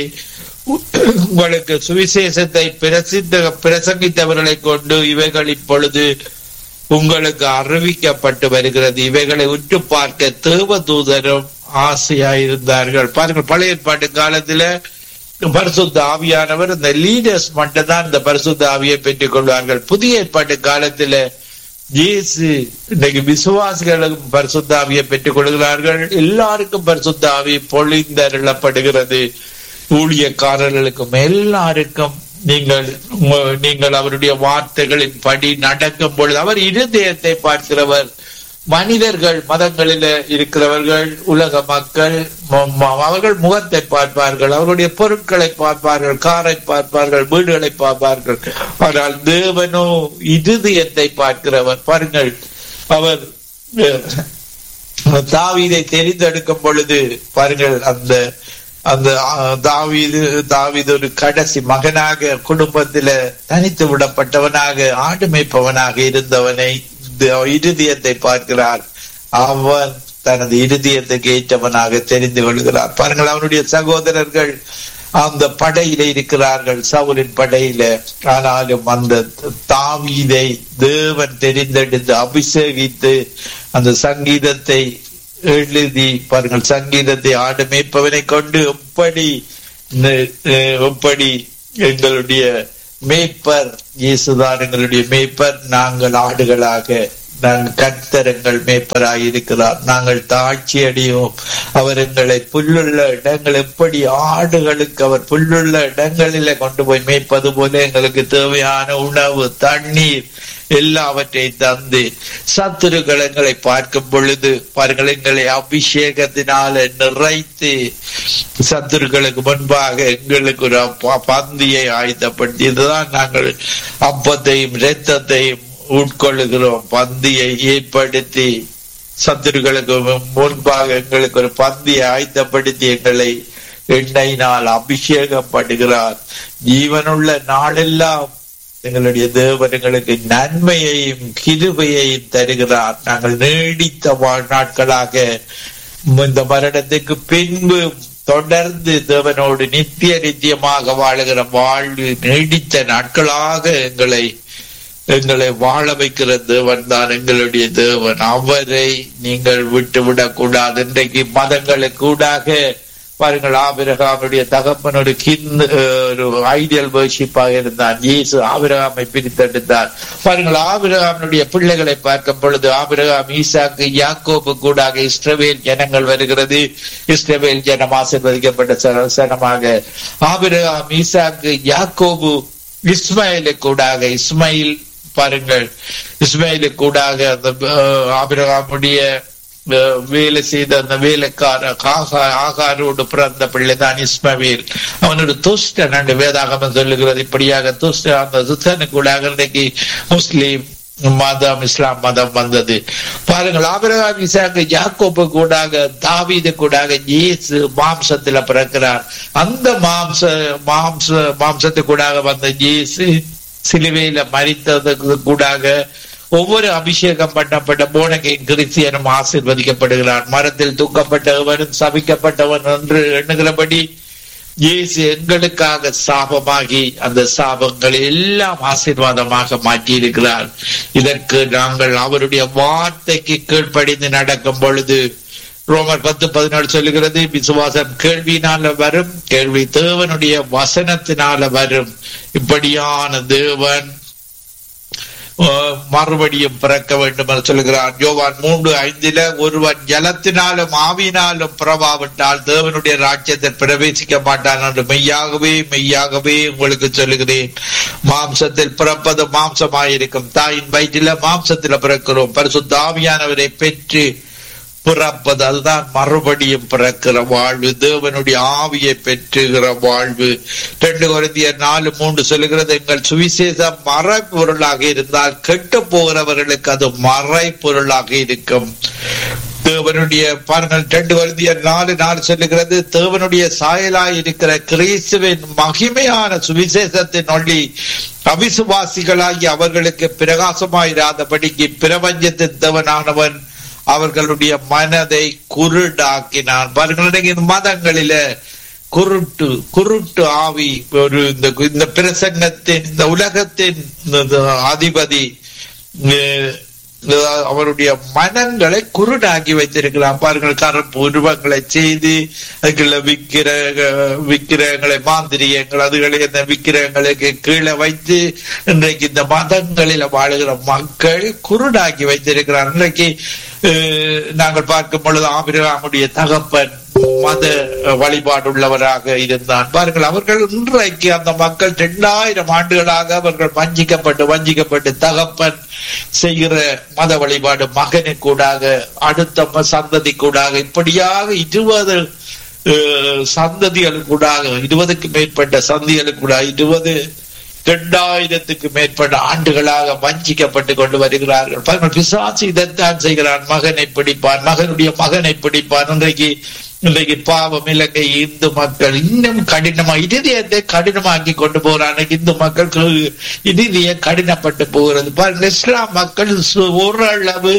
உங்களுக்கு சுவிசேஷத்தை பிரசித்த பிரசங்கித்தவர்களை கொண்டு இவைகள் இப்பொழுது உங்களுக்கு அறிவிக்கப்பட்டு வருகிறது இவைகளை உற்று பார்க்க தேவ தூதரும் ஆசையாயிருந்தார்கள் பாருங்கள் பழைய ஏற்பாட்டு காலத்துல பரிசுத்த ஆவியானவர் இந்த லீடர்ஸ் மட்டும்தான் இந்த பரிசுத்த ஆவியை பெற்றுக் கொள்வார்கள் புதிய ஏற்பாட்டு காலத்துல இயேசு இன்னைக்கு விசுவாசிகளுக்கும் பரிசுத்த ஆவியை பெற்றுக் கொள்கிறார்கள் எல்லாருக்கும் பரிசுத்த ஆவி பொழிந்தருளப்படுகிறது ஊழியக்காரர்களுக்கும் எல்லாருக்கும் நீங்கள் உங்க- நீங்கள் அவருடைய வார்த்தைகளின் படி நடக்கும் பொழுது அவர் இருதயத்தை பார்க்கிறவர் மனிதர்கள் மதங்களில இருக்கிறவர்கள் உலக மக்கள் ம- ம- அவர்கள் முகத்தை பார்ப்பார்கள் அவருடைய பொருட்களை பார்ப்பார்கள் காரை பார்ப்பார்கள் வீடுகளை பார்ப்பார்கள் ஆனால் தேவனோ இருதயத்தை பார்க்கிறவர் பாருங்கள் அவர் அஹ், தாவீதை தெரிந்தெடுக்கும் பொழுது பாருங்கள் அந்த அந்த ஆஹ், தாவீது தாவீது ஒரு கடைசி மகனாக குடும்பத்தில தனித்து விடப்பட்டவனாக ஆடு மேய்ப்பவனாக இருந்தவனை த- இருதயத்தை பார்க்கிறார் அவன் தனது இருதயத்துக்கு ஏற்றவனாக தெரிந்து கொள்கிறார் பாருங்கள் அவனுடைய சகோதரர்கள் அந்த படையில இருக்கிறார்கள் சவுலின் படையில ஆனாலும் அந்த தாவீதை தேவன் தெரிந்தெடுத்து அபிஷேகித்து அந்த சங்கீதத்தை எழுதி பாருங்கள் சங்கீதத்தை ஆடு மேய்ப்பவனை கொண்டு எப்படி ந- அஹ் எப்படி எங்களுடைய மேய்ப்பர் இயேசுதான் எங்களுடைய மேய்ப்பர் நாங்கள் ஆடுகளாக நாங்கள் கர்த்தர் எங்கள் மேய்ப்பராய் இருக்கிறார் நாங்கள் தாழ்ச்சி அடையோம் அவர் எங்களை புல்லுள்ள இடங்கள் எப்படி ஆடுகளுக்கு அவர் புல்லுள்ள இடங்களில கொண்டு போய் மேய்ப்பது போல எங்களுக்கு தேவையான உணவு தண்ணீர் எல்லாவற்றையும் தந்து சத்துருக்கள் எங்களை பார்க்கும் பொழுது பாருங்கள் எங்களை அபிஷேகத்தினால நிறைத்து சத்துருக்களுக்கு முன்பாக எங்களுக்கு ஒரு ப- பந்தியை ஆயத்தப்படுத்தி இதுதான் நாங்கள் அப்பத்தையும் இரத்தத்தையும் உட்கொள்ளுகிறோம் பந்தியை ஏற்படுத்தி சத்துருக்களுக்கு முன்பாக எங்களுக்கு ஒரு பந்தியை ஆயத்தப்படுத்தி எங்களை எண்ணெயினால் அபிஷேகம் பண்ணுகிறார் ஜீவனுள்ள நாளெல்லாம் எங்களுடைய தேவன் எங்களுக்கு நன்மையையும் கிருபையையும் தருகிறார் நாங்கள் நீடித்த வாழ்நாட்களாக இந்த மரணத்துக்கு பின்பு தொடர்ந்து தேவனோடு நித்திய நித்தியமாக வாழுகிற வாழ்வு நீடித்த நாட்களாக எங்களை எங்களை வாழ வைக்கிற தேவன் தான் எங்களுடைய தேவன் அவரை நீங்கள் விட்டு விடக்கூடாது இன்றைக்கு மதங்களுக்கு கூடாக பாருங்கள் ஆபிரகாமுடைய தகப்பன் ஒரு கிந்து ஒரு ஐடியல் வர்ஷிப்பாக இருந்தான் இயேசு ஆபிரகாமை பிரித்தெடுத்தார் பாருங்கள் ஆபிரகாமுடைய பிள்ளைகளை பார்க்கும் பொழுது ஆபிரகாம் ஈசாக்கு யாக்கோபு கூடாக இஸ்ரவேல் ஜனங்கள் வருகிறது இஸ்ரவேல் ஜனம் ஆசிர்வதிக்கப்பட்ட சன- சனமாக ஆபிரகாம் ஈசாக்கு யாக்கோபு இஸ்மாயிலு கூடாக இஸ்மாயில் பாருங்கள் இஸ்மாயிலு கூடாக அந்த அஹ், ஆபிரகாமுடைய அஹ், வேலை செய்த அந்த வேலைக்கார ஆகா- ஆகாரோடு பிறந்த பிள்ளைதான் இஸ்மவேல் அவன் ஒரு துஷ்டன் என்று வேதாகமம் சொல்லுகிறது இப்படியாக துஷ்ட அந்த துஷ்டனுக்கூடாக இன்றைக்கு முஸ்லீம் மதம் இஸ்லாம் மதம் வந்தது பாருங்கள் ஆபிரகாம் இசாக்கு யாக்கோப்பு கூடாக தாவீது கூடாக இயேசு மாம்சத்துல பிறக்கிறார் அந்த மாம்ச மாம்ச மாம்சத்துக்கூடாக வந்த இயேசு சிலுவையில மறித்ததுக்கு கூடாக ஒவ்வொரு அபிஷேகம் பண்ணப்பட்ட போனகையின் கிறிஸ்தியனும் ஆசீர்வதிக்கப்படுகிறார் மரத்தில் தூக்கப்பட்டவனும் சபிக்கப்பட்டவன் என்று எண்ணுகிறபடி இயேசு எங்களுக்காக சாபமாகி அந்த சாபங்களை எல்லாம் ஆசீர்வாதமாக மாற்றி இருக்கிறார் இதற்கு நாங்கள் அவருடைய வார்த்தைக்கு கீழ்ப்படிந்து நடக்கும் பொழுது ரோமர் பத்து பதினாலு சொல்லுகிறது விசுவாசம் கேள்வியினால வரும் கேள்வி தேவனுடைய வசனத்தினால வரும் இப்படியான தேவன் அஹ், மறுபடியும் பிறக்க வேண்டும் என்று சொல்லுகிறார் யோவான் மூன்று ஐந்தில ஒருவன் ஜலத்தினாலும் ஆவியினாலும் பிறவாவிட்டால் தேவனுடைய ராஜ்யத்தில் பிரவேசிக்க மாட்டான் என்று மெய்யாகவே மெய்யாகவே உங்களுக்கு சொல்லுகிறேன் மாம்சத்தில் பிறப்பது மாம்சமாயிருக்கும் தாயின் வயிற்றில மாம்சத்தில் பிறக்கிறோம் பரிசுத்த ஆவியானவரை பெற்று பிறப்பது அதுதான் மறுபடியும் பிறக்கிற வாழ்வு தேவனுடைய ஆவியை பெற்றுகிற வாழ்வு ரெண்டு குருந்தியர் நாலு மூன்று சொல்லுகிறது எங்கள் சுவிசேஷம் மறைப்பொருளாக இருந்தால் கெட்டு போகிறவர்களுக்கு அது மறைப்பொருளாக இருக்கும் தேவனுடைய பாருங்கள் ரெண்டு குருந்தியர் நாலு நாலு சொல்லுகிறது தேவனுடைய சாயலாய் இருக்கிற கிறிஸ்துவின் மகிமையான சுவிசேஷத்தின் ஒளி அவிசுவாசிகளாகி அவர்களுக்கு பிரகாசமாயிராதபடிக்கு பிரபஞ்சத்தின் தேவனானவன் அவர்களுடைய மனதை குருடாக்கினான் பாருங்கள் இன்னைக்கு இந்த மதங்களில குருட்டு குருட்டு ஆவி ஒரு இந்த இந்த பிரசங்கத்தின் இந்த உலகத்தின் இந்த அதிபதி அஹ், அவருடைய மனங்களை குருடாக்கி வைத்திருக்கிறான் பாருங்கள் கருப்பு உருவங்களை செய்து அதுக்குள்ள விக்கிர விக்கிரகங்களை மாந்திரியங்கள் அதுகளை இந்த விக்கிரகங்களுக்கு கீழே வைத்து இன்றைக்கு இந்த மதங்களில வாழுகிற மக்கள் குருடாக்கி வைத்திருக்கிறார் இன்றைக்கு அஹ், நாங்கள் பார்க்கும் பொழுது ஆபிரகாமுடைய தகப்பன் மத வழிபாடுள்ளவராக இருந்தான் பாருங்கள் அவர்கள் இன்றைக்கு அந்த மக்கள் இரண்டாயிரம் ஆண்டுகளாக அவர்கள் வஞ்சிக்கப்பட்டு வஞ்சிக்கப்பட்டு தகப்பன் செய்கிற மத வழிபாடு மகனு கூடாக அடுத்த ம- சந்ததி கூடாக இப்படியாக இருபது அஹ், சந்ததிகளுக்கூடாக இருபதுக்கு மேற்பட்ட சந்திகளுக்கூடாக இருபது இரண்டாயிரத்துக்கு மேற்பட்ட ஆண்டுகளாக வஞ்சிக்கப்பட்டு கொண்டு வருகிறார்கள் பாருங்கள் பிசாசு இதைத்தான் செய்கிறான் மகனை பிடிப்பான் மகனுடைய மகனை பிடிப்பான் இன்றைக்கு இன்றைக்கு பாவம் இலங்கை இந்து மக்கள் இன்னும் கடினமா இதயத்தை கடினமாக்கி கொண்டு போறாங்க இந்து மக்களுக்கு இதய கடினப்பட்டு போகிறது பாருங்கள் இஸ்லாம் மக்கள் சு- ஓரளவு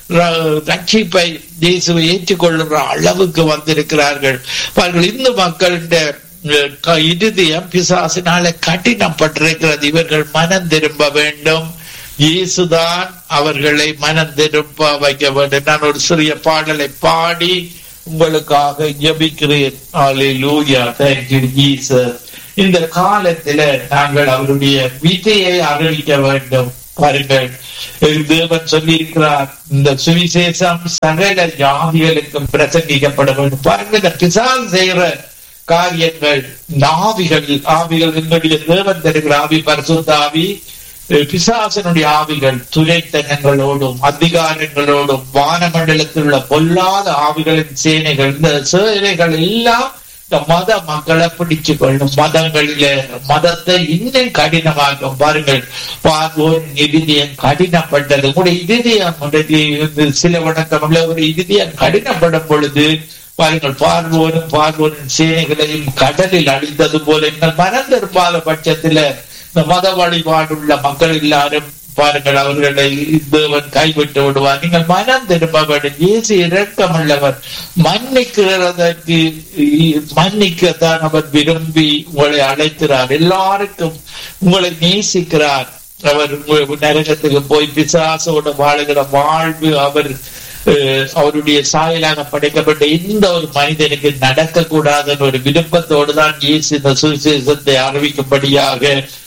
ர- ரட்சிப்பை இயேசுவை ஏற்றுக்கொள்ளுற அளவுக்கு வந்திருக்கிறார்கள் பாருங்கள் இந்து மக்களுடைய அஹ், க- இருதயம் பிசாசினால கடினப்பட்டிருக்கிறது இவர்கள் மனம் திரும்ப வேண்டும் இயேசுதான் அவர்களை மனம் திரும்ப வைக்க வேண்டும் நான் ஒரு சிறிய பாடலை பாடி உங்களுக்காக ஜெபிக்கிறேன் Hallelujah. Thank you, Jesus. இந்த காலத்தில நாங்கள் அவருடைய விதையை அறிவிக்க வேண்டும் பாருங்கள் தேவன் சொல்லியிருக்கிறார் இந்த சுவிசேஷம் சகல ஜாதிகளுக்கும் பிரசங்கிக்கப்பட வேண்டும் பாருங்க இந்த பிசால் செய்கிற காரியங்கள் இந்த ஆவிகள் ஆவிகள் என்னுடைய தேவன் தருகிற ஆவி பரிசுத்த ஆவி பிசாசனுடைய ஆவிகள் துரைத்தனங்களோடும் அதிகாரங்களோடும் வானமண்டலத்தில் உள்ள பொல்லாத ஆவிகளின் சேனைகள் இந்த சேனைகள் எல்லாம் இந்த மத மக்களை பிடிச்சு கொள்ளும் மதங்களில மதத்தை இன்னும் கடினமாக்கும் பாருங்கள் பார்வோர் இருதயம் கடினப்பட்டது உங்களுடைய இருதயம் உங்களுடைய சில வணக்கம் உள்ள ஒரு இருதயம் கடினப்படும் பொழுது பாருங்கள் பார்வோரும் பார்வோரின் சேனைகளையும் கடலில் அழித்தது போல எங்கள் மனம் திரும்பாத பட்சத்துல இந்த மத வழிபாடுள்ள மக்கள் எல்லாரும் பாருங்கள் அவர்களை தேவன் கைவிட்டு விடுவார் நீங்கள் மனம் திரும்ப வேண்டும் இயேசு இரக்கமுள்ளவர் மன்னிக்கிறதற்கு மன்னிக்கத்தான் அவர் விரும்பி உங்களை அழைக்கிறார் எல்லாருக்கும் உங்களை நேசிக்கிறார் அவர் உங்க நரகத்துக்கு போய் பிசாசோட வாழுகிற வாழ்வு அவர் அஹ், அவருடைய சாயலாக படைக்கப்பட்ட எந்த ஒரு மனிதனுக்கு நடக்கக்கூடாதுன்னு ஒரு விருப்பத்தோடு தான் இயேசு இந்த சுவிசேஷத்தை அறிவிக்கும்படியாக